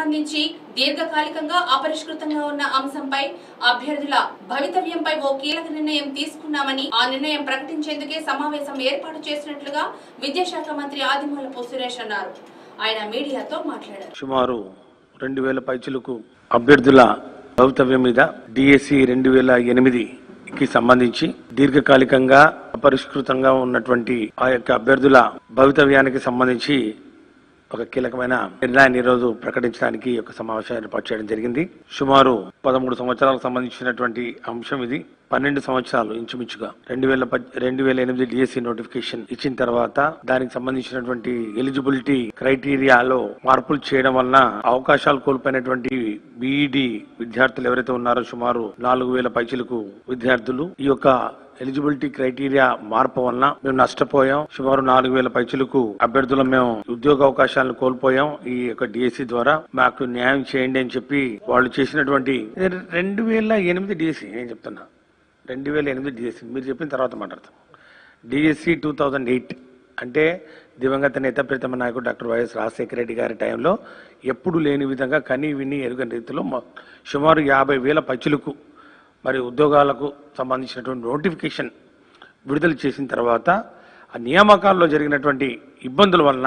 సంబంధించి దీర్ఘకాలికంగా అపరిష్కృతంగా ఉన్న అంశంపై అభ్యర్థుల భవితవ్యంపై ఓ కీలక నిర్ణయం తీసుకున్నామని ఆ నిర్ణయం ప్రకటించేందుకే సమావేశం ఏర్పాటు చేసినట్లుగా విద్యాశాఖ మంత్రి ఆదిమూలపు సురేష్ అన్నారు ఆయన మీడియాతో మాట్లాడారు సుమారు రెండు వేల పైచులకు అభ్యర్థుల భవితవ్యం మీద డిఎస్సి రెండు వేల ఎనిమిదికి సంబంధించి దీర్ఘకాలికంగా అపరిష్కృతంగా ఉన్నటువంటి ఆ యొక్క అభ్యర్థుల భవితవ్యానికి సంబంధించి ఒక కీలకమైన నిర్ణయాన్ని ఈరోజు ప్రకటించడానికి ఒక సమావేశం ఏర్పాటు చేయడం జరిగింది సుమారు పదమూడు సంవత్సరాలకు సంబంధించినటువంటి అంశం ఇది పన్నెండు సంవత్సరాలు ఇంచుమించుగా రెండు వేల రెండు వేల ఎనిమిది డిఎస్సి నోటిఫికేషన్ ఇచ్చిన తర్వాత దానికి సంబంధించినటువంటి ఎలిజిబిలిటీ క్రైటీరియాలో మార్పులు చేయడం వలన అవకాశాలు కోల్పోయినటువంటి బీఈడి విద్యార్థులు ఎవరైతే ఉన్నారో సుమారు నాలుగు వేల పైచిలకు విద్యార్థులు ఈ యొక్క ఎలిజిబిలిటీ క్రైటీరియా మార్పు వలన మేము నష్టపోయాం సుమారు నాలుగు వేల పైచులకు అభ్యర్థులు మేము ఉద్యోగ అవకాశాలను కోల్పోయాం ఈ యొక్క డిఎస్సి ద్వారా మాకు న్యాయం చేయండి అని చెప్పి వాళ్ళు చేసినటువంటి రెండు వేల ఎనిమిది డిఎస్సి నేను చెప్తున్నా రెండు వేల ఎనిమిది డిఎస్సి మీరు చెప్పిన తర్వాత మాట్లాడతాం డిఎస్సి టూ థౌజండ్ ఎయిట్ అంటే దివంగత నేత ప్రీతమ నాయకుడు డాక్టర్ వైఎస్ రాజశేఖర రెడ్డి గారి టైంలో ఎప్పుడు లేని విధంగా కని విని ఎరుగని రీతిలో మొ- సుమారు యాభై వేల పచ్చులకు మరి ఉద్యోగాలకు సంబంధించినటువంటి నోటిఫికేషన్ విడుదల చేసిన తర్వాత ఆ నియామకాల్లో జరిగినటువంటి ఇబ్బందుల వలన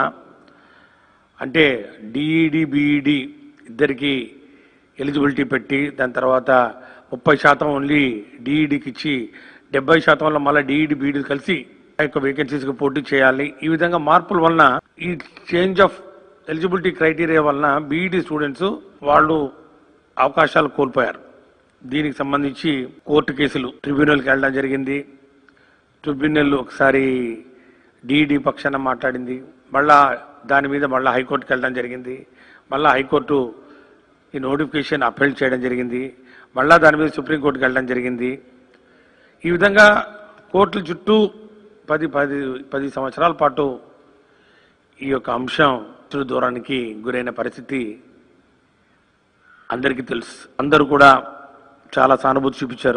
అంటే డిఈడి బిఈడి ఇద్దరికి ఎలిజిబిలిటీ పెట్టి దాని తర్వాత ముప్పై శాతం ఓన్లీ డిఈడికి ఇచ్చి డెబ్బై శాతంలో మళ్ళీ డిఈడి బీఈడి కలిసి ఆ యొక్క వేకెన్సీస్కి పోటీ చేయాలి ఈ విధంగా మార్పుల వలన ఈ చేంజ్ ఆఫ్ ఎలిజిబిలిటీ క్రైటీరియా వలన బీఈడి స్టూడెంట్స్ వాళ్ళు అవకాశాలు కోల్పోయారు దీనికి సంబంధించి కోర్టు కేసులు ట్రిబ్యునల్కి వెళ్ళడం జరిగింది ట్రిబ్యునల్ ఒకసారి డిఈడి పక్షాన మాట్లాడింది మళ్ళా దాని మీద మళ్ళీ హైకోర్టుకి వెళ్ళడం జరిగింది మళ్ళా హైకోర్టు ఈ నోటిఫికేషన్ అప్పీల్ చేయడం జరిగింది మళ్ళా దాని మీద సుప్రీంకోర్టుకి వెళ్ళడం జరిగింది ఈ విధంగా కోర్టుల చుట్టూ పది పది పది సంవత్సరాల పాటు ఈ యొక్క అంశం చుట్టూ దూరానికి గురైన పరిస్థితి అందరికీ తెలుసు అందరూ కూడా చాలా సానుభూతి చూపించారు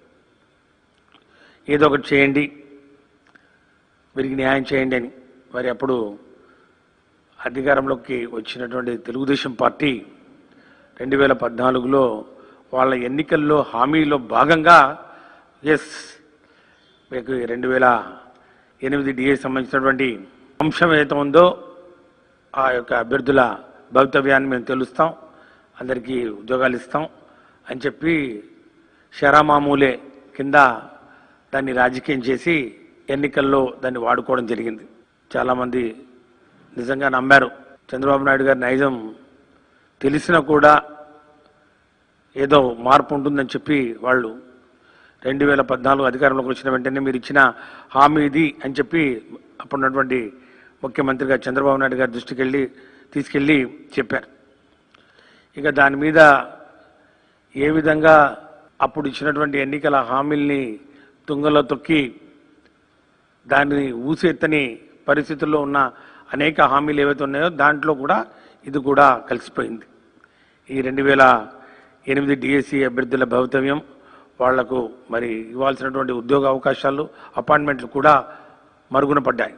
ఏదో ఒకటి చేయండి వీరికి న్యాయం చేయండి అని మరి అప్పుడు అధికారంలోకి వచ్చినటువంటి తెలుగుదేశం పార్టీ రెండు వేల పద్నాలుగులో వాళ్ళ ఎన్నికల్లో హామీలో భాగంగా ఎస్ మీకు రెండు వేల ఎనిమిది డిఏ సంబంధించినటువంటి అంశం ఏదైతే ఉందో ఆ యొక్క అభ్యర్థుల భవితవ్యాన్ని మేము తెలుస్తాం అందరికీ ఉద్యోగాలు ఇస్తాం అని చెప్పి షరామామూలే కింద దాన్ని రాజకీయం చేసి ఎన్నికల్లో దాన్ని వాడుకోవడం జరిగింది చాలామంది నిజంగా నమ్మారు చంద్రబాబు నాయుడు గారి నైజం తెలిసినా కూడా ఏదో మార్పు ఉంటుందని చెప్పి వాళ్ళు రెండు వేల పద్నాలుగు అధికారంలోకి వచ్చిన వెంటనే మీరు ఇచ్చిన హామీ ఇది అని చెప్పి అప్పుడున్నటువంటి ముఖ్యమంత్రిగా చంద్రబాబు నాయుడు గారి దృష్టికి వెళ్ళి తీసుకెళ్ళి చెప్పారు ఇక దాని మీద ఏ విధంగా అప్పుడు ఇచ్చినటువంటి ఎన్నికల హామీల్ని తుంగలో తొక్కి దాన్ని ఊసెత్తని పరిస్థితుల్లో ఉన్న అనేక హామీలు ఏవైతే ఉన్నాయో దాంట్లో కూడా ఇది కూడా కలిసిపోయింది ఈ రెండు వేల ఎనిమిది డిఎస్సి అభ్యర్థుల భవితవ్యం వాళ్లకు మరి ఇవ్వాల్సినటువంటి ఉద్యోగ అవకాశాలు అపాయింట్మెంట్లు కూడా మరుగున పడ్డాయి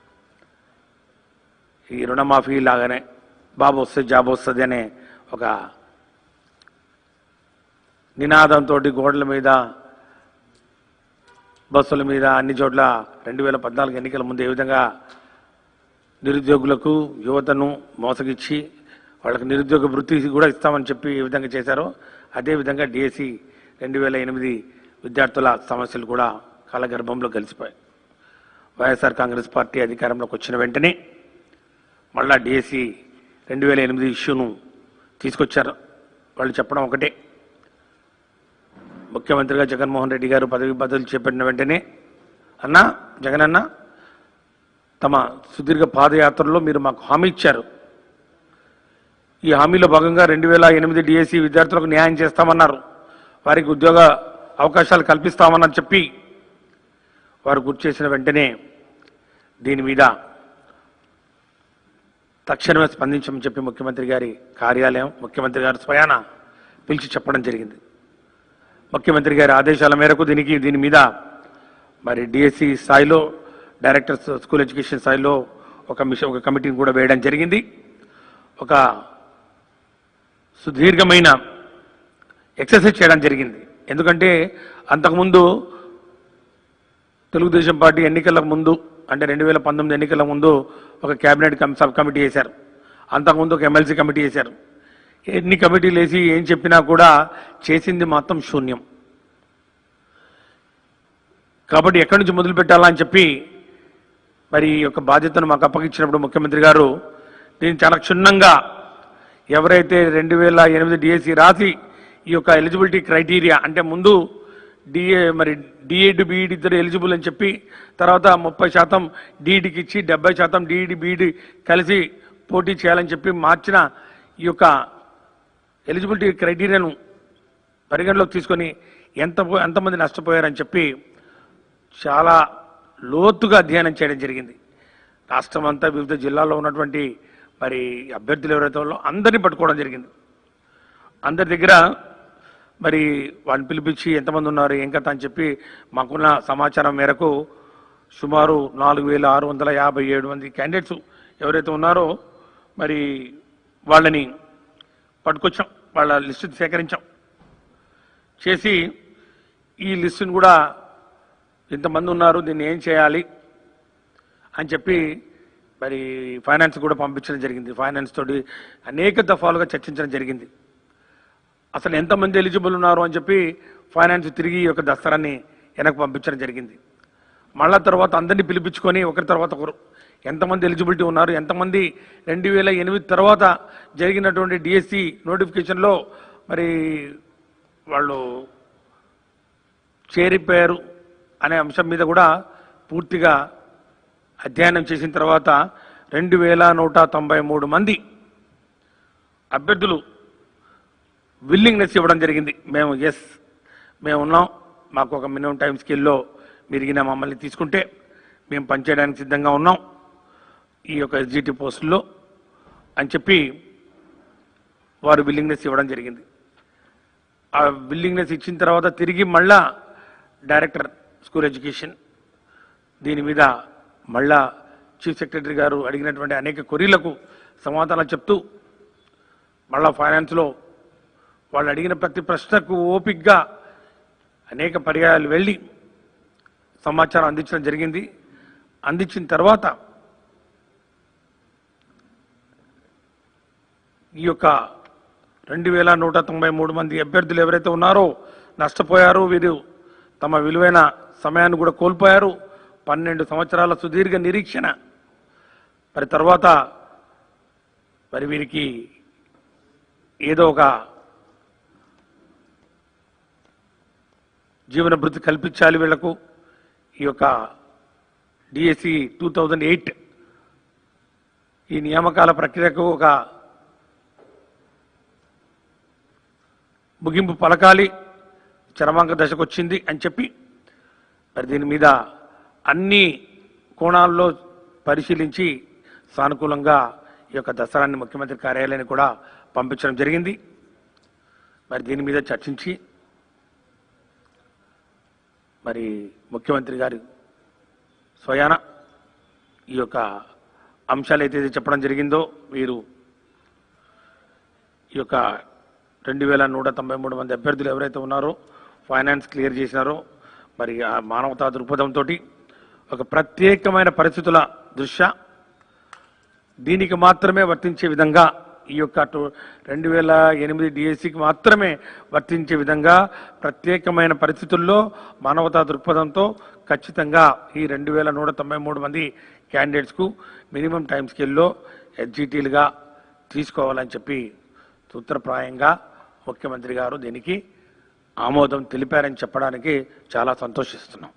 ఈ రుణమాఫీ లాగానే బాబు వస్తే జాబ్ వస్తుంది అనే ఒక నినాదంతో గోడల మీద బస్సుల మీద అన్ని చోట్ల రెండు వేల పద్నాలుగు ఎన్నికల ముందు ఏ విధంగా నిరుద్యోగులకు యువతను మోసగిచ్చి వాళ్ళకి నిరుద్యోగ వృత్తి కూడా ఇస్తామని చెప్పి ఏ విధంగా చేశారో అదే విధంగా డిఎస్సి రెండు వేల ఎనిమిది విద్యార్థుల సమస్యలు కూడా కాలగర్భంలో కలిసిపోయాయి వైఎస్ఆర్ కాంగ్రెస్ పార్టీ అధికారంలోకి వచ్చిన వెంటనే మళ్ళా డిఎస్సి రెండు వేల ఎనిమిది ఇష్యూను తీసుకొచ్చారు వాళ్ళు చెప్పడం ఒకటే ముఖ్యమంత్రిగా జగన్మోహన్ రెడ్డి గారు పదవి బదులు చేపట్టిన వెంటనే అన్నా జగన్ అన్న తమ సుదీర్ఘ పాదయాత్రలో మీరు మాకు హామీ ఇచ్చారు ఈ హామీలో భాగంగా రెండు వేల ఎనిమిది డిఎస్సి విద్యార్థులకు న్యాయం చేస్తామన్నారు వారికి ఉద్యోగ అవకాశాలు కల్పిస్తామని చెప్పి వారు గుర్తు చేసిన వెంటనే దీని మీద తక్షణమే స్పందించమని చెప్పి ముఖ్యమంత్రి గారి కార్యాలయం ముఖ్యమంత్రి గారు స్వయాన పిలిచి చెప్పడం జరిగింది ముఖ్యమంత్రి గారి ఆదేశాల మేరకు దీనికి దీని మీద మరి డిఎస్సి స్థాయిలో డైరెక్టర్ స్కూల్ ఎడ్యుకేషన్ స్థాయిలో ఒక మిషన్ ఒక కమిటీని కూడా వేయడం జరిగింది ఒక సుదీర్ఘమైన ఎక్సర్సైజ్ చేయడం జరిగింది ఎందుకంటే అంతకుముందు తెలుగుదేశం పార్టీ ఎన్నికలకు ముందు అంటే రెండు వేల పంతొమ్మిది ఎన్నికల ముందు ఒక క్యాబినెట్ కమ్ సబ్ కమిటీ వేశారు అంతకుముందు ఒక ఎమ్మెల్సీ కమిటీ వేశారు ఎన్ని కమిటీలు వేసి ఏం చెప్పినా కూడా చేసింది మాత్రం శూన్యం కాబట్టి ఎక్కడి నుంచి మొదలు పెట్టాలా అని చెప్పి మరి ఈ యొక్క బాధ్యతను మాకు అప్పగించినప్పుడు ముఖ్యమంత్రి గారు దీన్ని చాలా క్షుణ్ణంగా ఎవరైతే రెండు వేల ఎనిమిది డిఎస్సి రాసి ఈ యొక్క ఎలిజిబిలిటీ క్రైటీరియా అంటే ముందు డిఏ మరి డిఏడి బీఈడి ఇద్దరు ఎలిజిబుల్ అని చెప్పి తర్వాత ముప్పై శాతం డిఈడికి ఇచ్చి డెబ్బై శాతం డిఈడి బీఈడి కలిసి పోటీ చేయాలని చెప్పి మార్చిన ఈ యొక్క ఎలిజిబిలిటీ క్రైటీరియాను పరిగణలోకి తీసుకొని ఎంత పో- ఎంతమంది నష్టపోయారని చెప్పి చాలా లోతుగా అధ్యయనం చేయడం జరిగింది రాష్ట్రం అంతా వివిధ జిల్లాల్లో ఉన్నటువంటి మరి అభ్యర్థులు ఎవరైతే ఉన్నారో అందరినీ పట్టుకోవడం జరిగింది అందరి దగ్గర మరి వాళ్ళని పిలిపించి ఎంతమంది ఉన్నారు ఏం కథ అని చెప్పి మాకున్న సమాచారం మేరకు సుమారు నాలుగు వేల ఆరు వందల యాభై ఏడు మంది క్యాండిడేట్స్ ఎవరైతే ఉన్నారో మరి వాళ్ళని పట్టుకొచ్చాం వాళ్ళ లిస్టు సేకరించాం చేసి ఈ లిస్టును కూడా ఇంతమంది ఉన్నారు దీన్ని ఏం చేయాలి అని చెప్పి మరి ఫైనాన్స్ కూడా పంపించడం జరిగింది ఫైనాన్స్ తోటి అనేక దఫాలుగా చర్చించడం జరిగింది అసలు ఎంతమంది ఎలిజిబుల్ ఉన్నారు అని చెప్పి ఫైనాన్స్ తిరిగి ఈ యొక్క దసరాన్ని వెనక్కి పంపించడం జరిగింది మళ్ళా తర్వాత అందరినీ పిలిపించుకొని ఒకరి తర్వాత ఒకరు ఎంతమంది ఎలిజిబిలిటీ ఉన్నారు ఎంతమంది రెండు వేల ఎనిమిది తర్వాత జరిగినటువంటి డిఎస్సి నోటిఫికేషన్లో మరి వాళ్ళు చేరిపోయారు అనే అంశం మీద కూడా పూర్తిగా అధ్యయనం చేసిన తర్వాత రెండు వేల నూట తొంభై మూడు మంది అభ్యర్థులు విల్లింగ్నెస్ ఇవ్వడం జరిగింది మేము ఎస్ మేము ఉన్నాం మాకు ఒక మినిమం టైం స్కేల్లో మెరిగిన మమ్మల్ని తీసుకుంటే మేము పనిచేయడానికి సిద్ధంగా ఉన్నాం ఈ యొక్క ఎస్జిటి పోస్టుల్లో అని చెప్పి వారు విల్లింగ్నెస్ ఇవ్వడం జరిగింది ఆ విల్లింగ్నెస్ ఇచ్చిన తర్వాత తిరిగి మళ్ళా డైరెక్టర్ స్కూల్ ఎడ్యుకేషన్ దీని మీద మళ్ళా చీఫ్ సెక్రటరీ గారు అడిగినటువంటి అనేక కొరీలకు సమాధానాలు చెప్తూ మళ్ళా ఫైనాన్స్లో వాళ్ళు అడిగిన ప్రతి ప్రశ్నకు ఓపిక్గా అనేక పర్యాయాలు వెళ్ళి సమాచారం అందించడం జరిగింది అందించిన తర్వాత ఈ యొక్క రెండు వేల నూట తొంభై మూడు మంది అభ్యర్థులు ఎవరైతే ఉన్నారో నష్టపోయారో వీరు తమ విలువైన సమయాన్ని కూడా కోల్పోయారు పన్నెండు సంవత్సరాల సుదీర్ఘ నిరీక్షణ మరి తర్వాత మరి వీరికి ఏదో ఒక జీవన భృతి కల్పించాలి వీళ్లకు ఈ యొక్క డిఎస్సి టూ థౌజండ్ ఎయిట్ ఈ నియామకాల ప్రక్రియకు ఒక ముగింపు పలకాలి చరమాంక దశకు వచ్చింది అని చెప్పి మరి దీని మీద అన్ని కోణాల్లో పరిశీలించి సానుకూలంగా ఈ యొక్క దసరాన్ని ముఖ్యమంత్రి కార్యాలయాన్ని కూడా పంపించడం జరిగింది మరి దీని మీద చర్చించి మరి ముఖ్యమంత్రి గారి స్వయాన ఈ యొక్క అంశాలు అయితే చెప్పడం జరిగిందో వీరు ఈ యొక్క రెండు వేల నూట తొంభై మూడు మంది అభ్యర్థులు ఎవరైతే ఉన్నారో ఫైనాన్స్ క్లియర్ చేసినారో మరి ఆ మానవతా దృక్పథంతో ఒక ప్రత్యేకమైన పరిస్థితుల దృష్ట్యా దీనికి మాత్రమే వర్తించే విధంగా ఈ యొక్క టు- రెండు వేల ఎనిమిది డిఎస్సికి మాత్రమే వర్తించే విధంగా ప్రత్యేకమైన పరిస్థితుల్లో మానవతా దృక్పథంతో ఖచ్చితంగా ఈ రెండు వేల నూట తొంభై మూడు మంది క్యాండిడేట్స్కు మినిమం టైం స్కేల్లో ఎస్జిటీలుగా తీసుకోవాలని చెప్పి సూత్రప్రాయంగా ముఖ్యమంత్రి గారు దీనికి ఆమోదం తెలిపారని చెప్పడానికి చాలా సంతోషిస్తున్నాం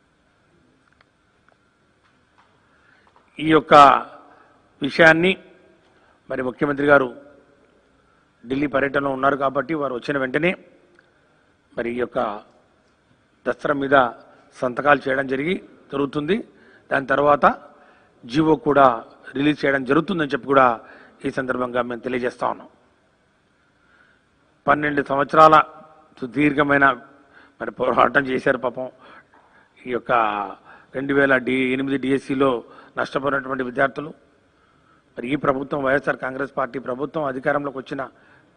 ఈ యొక్క విషయాన్ని మరి ముఖ్యమంత్రి గారు ఢిల్లీ పర్యటనలో ఉన్నారు కాబట్టి వారు వచ్చిన వెంటనే మరి ఈ యొక్క దసరా మీద సంతకాలు చేయడం జరిగి జరుగుతుంది దాని తర్వాత జీవో కూడా రిలీజ్ చేయడం జరుగుతుందని చెప్పి కూడా ఈ సందర్భంగా మేము తెలియజేస్తా ఉన్నాం పన్నెండు సంవత్సరాల సుదీర్ఘమైన మరి పోరాటం చేశారు పాపం ఈ యొక్క రెండు వేల డి ఎనిమిది డిఎస్సిలో నష్టపోయినటువంటి విద్యార్థులు మరి ఈ ప్రభుత్వం వైఎస్ఆర్ కాంగ్రెస్ పార్టీ ప్రభుత్వం అధికారంలోకి వచ్చిన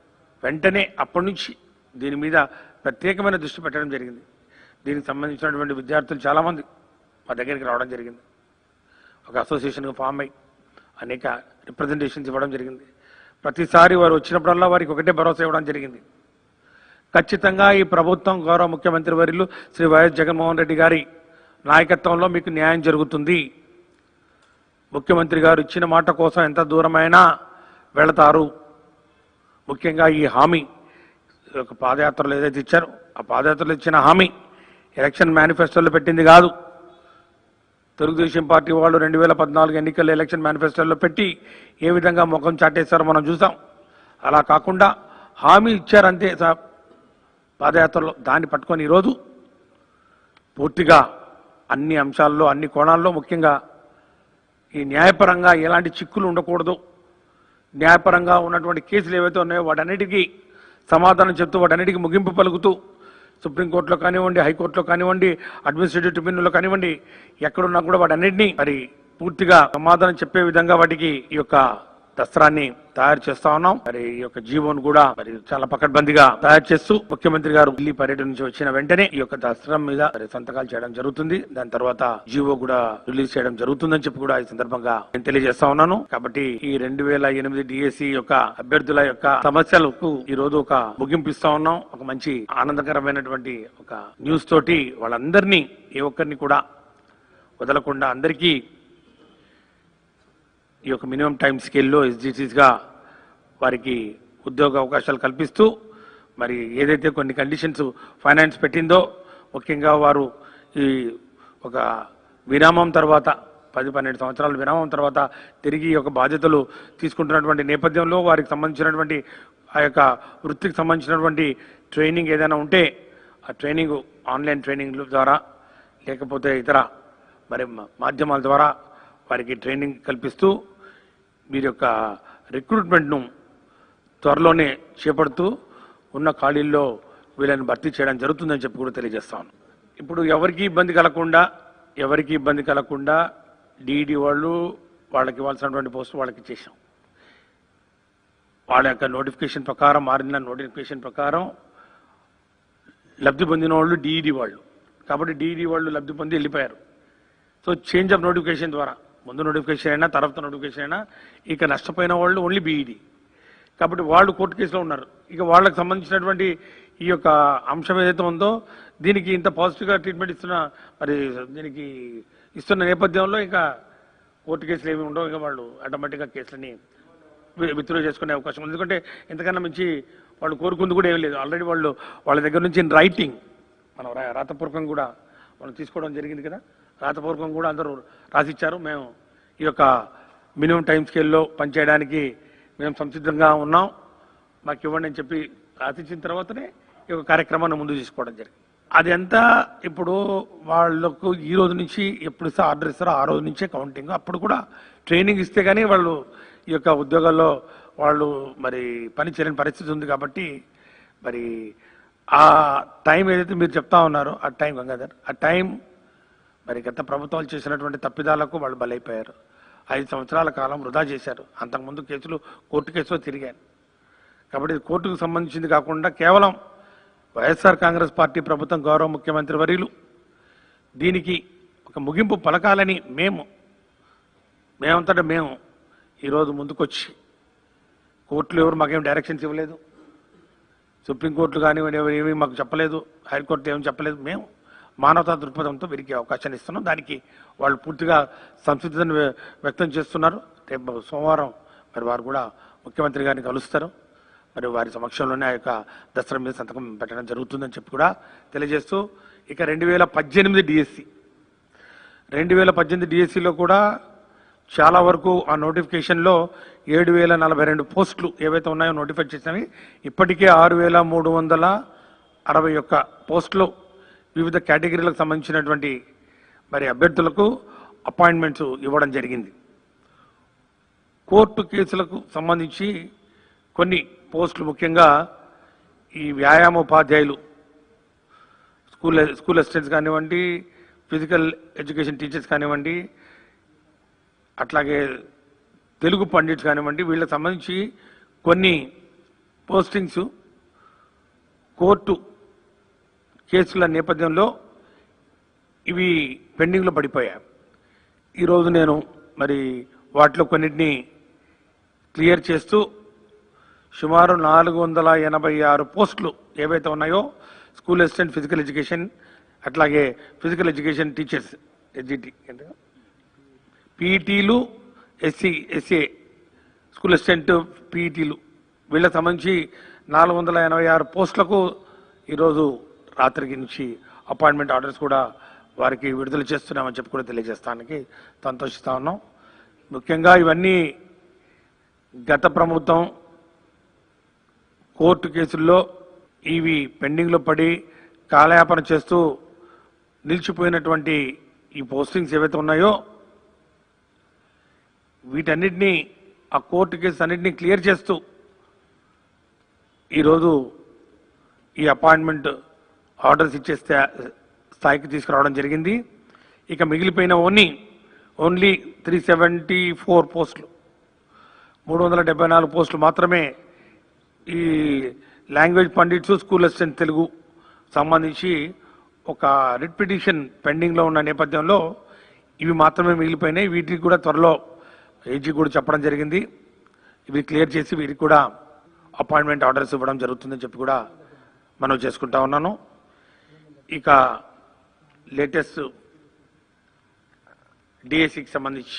వెంటనే అప్పటి నుంచి దీని మీద ప్రత్యేకమైన దృష్టి పెట్టడం జరిగింది దీనికి సంబంధించినటువంటి విద్యార్థులు చాలామంది మా దగ్గరికి రావడం జరిగింది ఒక అసోసియేషన్ ఫామ్ అయి అనేక రిప్రజెంటేషన్స్ ఇవ్వడం జరిగింది ప్రతిసారి వారు వచ్చినప్పుడల్లా వారికి ఒకటే భరోసా ఇవ్వడం జరిగింది ఖచ్చితంగా ఈ ప్రభుత్వం గౌరవ ముఖ్యమంత్రి వర్యులు శ్రీ వైఎస్ జగన్మోహన్ రెడ్డి గారి నాయకత్వంలో మీకు న్యాయం జరుగుతుంది ముఖ్యమంత్రి గారు ఇచ్చిన మాట కోసం ఎంత దూరమైనా వెళతారు ముఖ్యంగా ఈ హామీ ఒక పాదయాత్రలో ఏదైతే ఇచ్చారో ఆ పాదయాత్రలో ఇచ్చిన హామీ ఎలక్షన్ మేనిఫెస్టోలో పెట్టింది కాదు తెలుగుదేశం పార్టీ వాళ్ళు రెండు వేల పద్నాలుగు ఎన్నికల ఎలక్షన్ మేనిఫెస్టోలో పెట్టి ఏ విధంగా ముఖం చాటేశారో మనం చూసాం అలా కాకుండా హామీ ఇచ్చారంతే సార్ పాదయాత్రలో దాన్ని పట్టుకొని ఈరోజు పూర్తిగా అన్ని అంశాల్లో అన్ని కోణాల్లో ముఖ్యంగా ఈ న్యాయపరంగా ఎలాంటి చిక్కులు ఉండకూడదు న్యాయపరంగా ఉన్నటువంటి కేసులు ఏవైతే ఉన్నాయో వాటన్నిటికీ సమాధానం చెప్తూ వాటన్నిటికీ ముగింపు పలుకుతూ సుప్రీంకోర్టులో కానివ్వండి హైకోర్టులో కానివ్వండి అడ్మినిస్ట్రేటివ్ ట్రిబ్యునల్లో కానివ్వండి ఎక్కడున్నా కూడా వాటన్నిటినీ మరి పూర్తిగా సమాధానం చెప్పే విధంగా వాటికి ఈ యొక్క దస్త్రాన్ని తయారు చేస్తా ఉన్నాం మరి ఈ యొక్క జీవోను కూడా మరి చాలా పకడ్బందీగా తయారు చేస్తూ ముఖ్యమంత్రి గారు ఢిల్లీ పర్యటన నుంచి వచ్చిన వెంటనే ఈ యొక్క దస్త్రం మీద మరి సంతకాలు చేయడం జరుగుతుంది దాని తర్వాత జీవో కూడా రిలీజ్ చేయడం జరుగుతుందని చెప్పి కూడా ఈ సందర్భంగా నేను తెలియజేస్తా ఉన్నాను కాబట్టి ఈ రెండు వేల ఎనిమిది డిఎస్సి యొక్క అభ్యర్థుల యొక్క సమస్యలకు ఈ రోజు ఒక ముగింపు ఇస్తా ఉన్నాం ఒక మంచి ఆనందకరమైనటువంటి ఒక న్యూస్ తోటి వాళ్ళందరినీ ఏ ఒక్కరిని కూడా వదలకుండా అందరికీ ఈ యొక్క మినిమం టైం స్కేల్లో ఎస్జిసిస్గా వారికి ఉద్యోగ అవకాశాలు కల్పిస్తూ మరి ఏదైతే కొన్ని కండిషన్స్ ఫైనాన్స్ పెట్టిందో ముఖ్యంగా వారు ఈ ఒక విరామం తర్వాత పది పన్నెండు సంవత్సరాల విరామం తర్వాత తిరిగి ఈ యొక్క బాధ్యతలు తీసుకుంటున్నటువంటి నేపథ్యంలో వారికి సంబంధించినటువంటి ఆ యొక్క వృత్తికి సంబంధించినటువంటి ట్రైనింగ్ ఏదైనా ఉంటే ఆ ట్రైనింగ్ ఆన్లైన్ ట్రైనింగ్ ద్వారా లేకపోతే ఇతర మరి మా- మాధ్యమాల ద్వారా వారికి ట్రైనింగ్ కల్పిస్తూ వీరి యొక్క రిక్రూట్మెంట్ను త్వరలోనే చేపడుతూ ఉన్న ఖాళీల్లో వీళ్ళని భర్తీ చేయడం జరుగుతుందని చెప్పి కూడా తెలియజేస్తాను ఇప్పుడు ఎవరికి ఇబ్బంది కలగకుండా ఎవరికి ఇబ్బంది కలగకుండా డీడీ వాళ్ళు వాళ్ళకి ఇవ్వాల్సినటువంటి పోస్ట్ వాళ్ళకి ఇచ్చేసాం వాళ్ళ యొక్క నోటిఫికేషన్ ప్రకారం మారిన నోటిఫికేషన్ ప్రకారం లబ్ధి పొందిన వాళ్ళు డీఈడి వాళ్ళు కాబట్టి డీఈడి వాళ్ళు లబ్ధి పొంది వెళ్ళిపోయారు సో చేంజ్ ఆఫ్ నోటిఫికేషన్ ద్వారా ముందు నోటిఫికేషన్ అయినా తర్వాత నోటిఫికేషన్ అయినా ఇక నష్టపోయిన వాళ్ళు ఓన్లీ బీఈడి కాబట్టి వాళ్ళు కోర్టు కేసులో ఉన్నారు ఇక వాళ్ళకి సంబంధించినటువంటి ఈ యొక్క అంశం ఏదైతే ఉందో దీనికి ఇంత పాజిటివ్గా ట్రీట్మెంట్ ఇస్తున్న మరి దీనికి ఇస్తున్న నేపథ్యంలో ఇక కోర్టు కేసులు ఏమి ఉండవు ఇక వాళ్ళు ఆటోమేటిక్గా కేసులని విత్డ్రా చేసుకునే అవకాశం ఉంది ఎందుకంటే ఎంతకన్నా మించి వాళ్ళు కోరుకుంది కూడా ఏం లేదు ఆల్రెడీ వాళ్ళు వాళ్ళ దగ్గర నుంచి రైటింగ్ మనం రా- రాతపూర్వకం కూడా మనం తీసుకోవడం జరిగింది కదా రాతపూర్వకం కూడా అందరూ రాసిచ్చారు మేము ఈ యొక్క మినిమం టైం స్కేల్లో పనిచేయడానికి మేము సంసిద్ధంగా ఉన్నాం మాకు ఇవ్వండి అని చెప్పి రాసిచ్చిన తర్వాతనే ఈ యొక్క కార్యక్రమాన్ని ముందు తీసుకోవడం జరిగింది అది ఎంత ఇప్పుడు వాళ్ళకు ఈ రోజు నుంచి ఎప్పుడు ఇస్తే ఆర్డర్ ఇస్తారో ఆ రోజు నుంచే కౌంటింగ్ అప్పుడు కూడా ట్రైనింగ్ ఇస్తే కానీ వాళ్ళు ఈ యొక్క ఉద్యోగాల్లో వాళ్ళు మరి పని చేయలేని పరిస్థితి ఉంది కాబట్టి మరి ఆ టైం ఏదైతే మీరు చెప్తా ఉన్నారో ఆ టైం గంగాధర్ ఆ టైం మరి గత ప్రభుత్వాలు చేసినటువంటి తప్పిదాలకు వాళ్ళు బలైపోయారు ఐదు సంవత్సరాల కాలం వృధా చేశారు అంతకుముందు కేసులు కోర్టు కేసులో తిరిగారు కాబట్టి ఇది కోర్టుకు సంబంధించింది కాకుండా కేవలం వైఎస్ఆర్ కాంగ్రెస్ పార్టీ ప్రభుత్వం గౌరవ ముఖ్యమంత్రి వర్యులు దీనికి ఒక ముగింపు పలకాలని మేము మేమంతటా మేము ఈరోజు ముందుకొచ్చి కోర్టులు ఎవరు మాకేం డైరెక్షన్స్ ఇవ్వలేదు సుప్రీంకోర్టులు కానివ్వండి ఎవరు ఏమీ మాకు చెప్పలేదు హైకోర్టు ఏమి చెప్పలేదు మేము మానవతా దృక్పథంతో వీరికి అవకాశాన్ని ఇస్తున్నాం దానికి వాళ్ళు పూర్తిగా సంసిద్ధతను వ్య- వ్యక్తం చేస్తున్నారు రేపు సోమవారం మరి వారు కూడా ముఖ్యమంత్రి గారిని కలుస్తారు మరి వారి సమక్షంలోనే ఆ యొక్క దసరా మీద సంతకం పెట్టడం జరుగుతుందని చెప్పి కూడా తెలియజేస్తూ ఇక రెండు వేల పద్దెనిమిది డిఎస్సి రెండు వేల పద్దెనిమిది డిఎస్సిలో కూడా చాలా వరకు ఆ నోటిఫికేషన్లో ఏడు వేల నలభై రెండు పోస్టులు ఏవైతే ఉన్నాయో నోటిఫై చేసినవి ఇప్పటికే ఆరు వేల మూడు వందల అరవై ఒక్క పోస్టులు వివిధ కేటగిరీలకు సంబంధించినటువంటి మరి అభ్యర్థులకు అపాయింట్మెంట్స్ ఇవ్వడం జరిగింది కోర్టు కేసులకు సంబంధించి కొన్ని పోస్టులు ముఖ్యంగా ఈ వ్యాయామ ఉపాధ్యాయులు స్కూల్ స్కూల్ అసిస్టెంట్స్ కానివ్వండి ఫిజికల్ ఎడ్యుకేషన్ టీచర్స్ కానివ్వండి అట్లాగే తెలుగు పండిట్స్ కానివ్వండి వీళ్ళకి సంబంధించి కొన్ని పోస్టింగ్స్ కోర్టు కేసుల నేపథ్యంలో ఇవి పెండింగ్లో పడిపోయాయి ఈరోజు నేను మరి వాటిలో కొన్నిటిని క్లియర్ చేస్తూ సుమారు నాలుగు వందల ఎనభై ఆరు పోస్టులు ఏవైతే ఉన్నాయో స్కూల్ అసిస్టెంట్ ఫిజికల్ ఎడ్యుకేషన్ అట్లాగే ఫిజికల్ ఎడ్యుకేషన్ టీచర్స్ ఎస్జిటి పీఈటీలు ఎస్సీ ఎస్ఏ స్కూల్ అసిస్టెంట్ పీఈటీలు వీళ్ళకి సంబంధించి నాలుగు వందల ఎనభై ఆరు పోస్టులకు ఈరోజు రాత్రికి నుంచి అపాయింట్మెంట్ ఆర్డర్స్ కూడా వారికి విడుదల చేస్తున్నామని చెప్పి కూడా తెలియజేస్తానికి సంతోషిస్తా ఉన్నాం ముఖ్యంగా ఇవన్నీ గత ప్రభుత్వం కోర్టు కేసుల్లో ఇవి పెండింగ్లో పడి కాలయాపన చేస్తూ నిలిచిపోయినటువంటి ఈ పోస్టింగ్స్ ఏవైతే ఉన్నాయో వీటన్నిటినీ ఆ కోర్టు కేసు అన్నింటినీ క్లియర్ చేస్తూ ఈరోజు ఈ అపాయింట్మెంట్ ఆర్డర్స్ ఇచ్చే స్థా- స్థాయికి తీసుకురావడం జరిగింది ఇక మిగిలిపోయిన only only three seventy four పోస్టులు మూడు వందల డెబ్బై నాలుగు పోస్టులు మాత్రమే ఈ language pandits school assistant Telugu సంబంధించి ఒక రిట్ పిటిషన్ పెండింగ్లో ఉన్న నేపథ్యంలో ఇవి మాత్రమే మిగిలిపోయినాయి వీటికి కూడా త్వరలో ఏజీ కూడా చెప్పడం జరిగింది ఇవి క్లియర్ చేసి వీరికి కూడా అపాయింట్మెంట్ ఆర్డర్స్ ఇవ్వడం జరుగుతుందని చెప్పి కూడా మనం చేసుకుంటా ఉన్నాను ఇక లేటెస్ట్ డిఎస్సికి సంబంధించి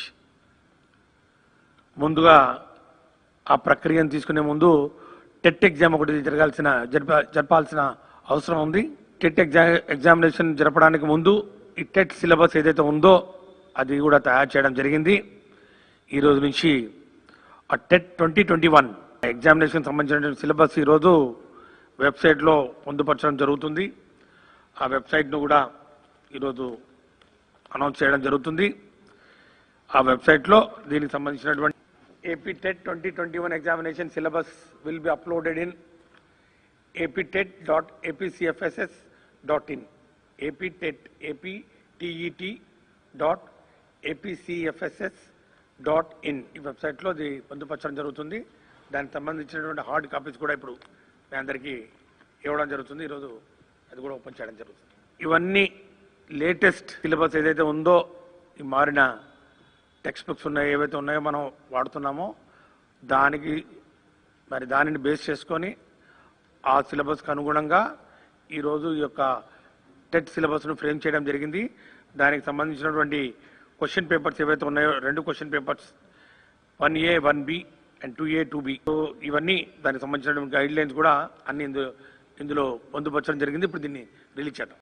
ముందుగా ఆ ప్రక్రియను తీసుకునే ముందు టెట్ ఎగ్జామ్ ఒకటి జరగాల్సిన జరప జరపాల్సిన అవసరం ఉంది టెట్ ఎగ్జా ఎగ్జామినేషన్ జరపడానికి ముందు ఈ టెట్ సిలబస్ ఏదైతే ఉందో అది కూడా తయారు చేయడం జరిగింది ఈ రోజు నుంచి ఆ TET twenty twenty one examination సంబంధించిన సిలబస్ ఈరోజు వెబ్సైట్లో పొందుపరచడం జరుగుతుంది ఆ వెబ్సైట్ను కూడా ఈరోజు అనౌన్స్ చేయడం జరుగుతుంది ఆ వెబ్సైట్లో దీనికి సంబంధించినటువంటి AP TET twenty twenty one examination syllabus will be uploaded in APTET dot APCFSS dot in APTET APTET dot APCFSS dot in ఈ వెబ్సైట్లో ఇది పొందుపరచడం జరుగుతుంది దానికి సంబంధించినటువంటి హార్డ్ కాపీస్ కూడా ఇప్పుడు మీ అందరికీ ఇవ్వడం జరుగుతుంది ఈరోజు అది కూడా ఓపెన్ చేయడం జరుగుతుంది ఇవన్నీ లేటెస్ట్ సిలబస్ ఏదైతే ఉందో ఈ మారిన టెక్స్ట్ బుక్స్ ఉన్నాయి ఏవైతే ఉన్నాయో మనం వాడుతున్నామో దానికి మరి దానిని బేస్ చేసుకొని ఆ సిలబస్కి అనుగుణంగా ఈరోజు ఈ యొక్క టెట్ సిలబస్ను ఫ్రేమ్ చేయడం జరిగింది దానికి సంబంధించినటువంటి క్వశ్చన్ పేపర్స్ ఏవైతే ఉన్నాయో రెండు question papers one A one B and two A two B ఇవన్నీ దానికి సంబంధించినటువంటి గైడ్ లైన్స్ కూడా అన్ని ఇందులో ఇందులో పొందుపరచడం జరిగింది ఇప్పుడు దీన్ని రిలీజ్ చేద్దాం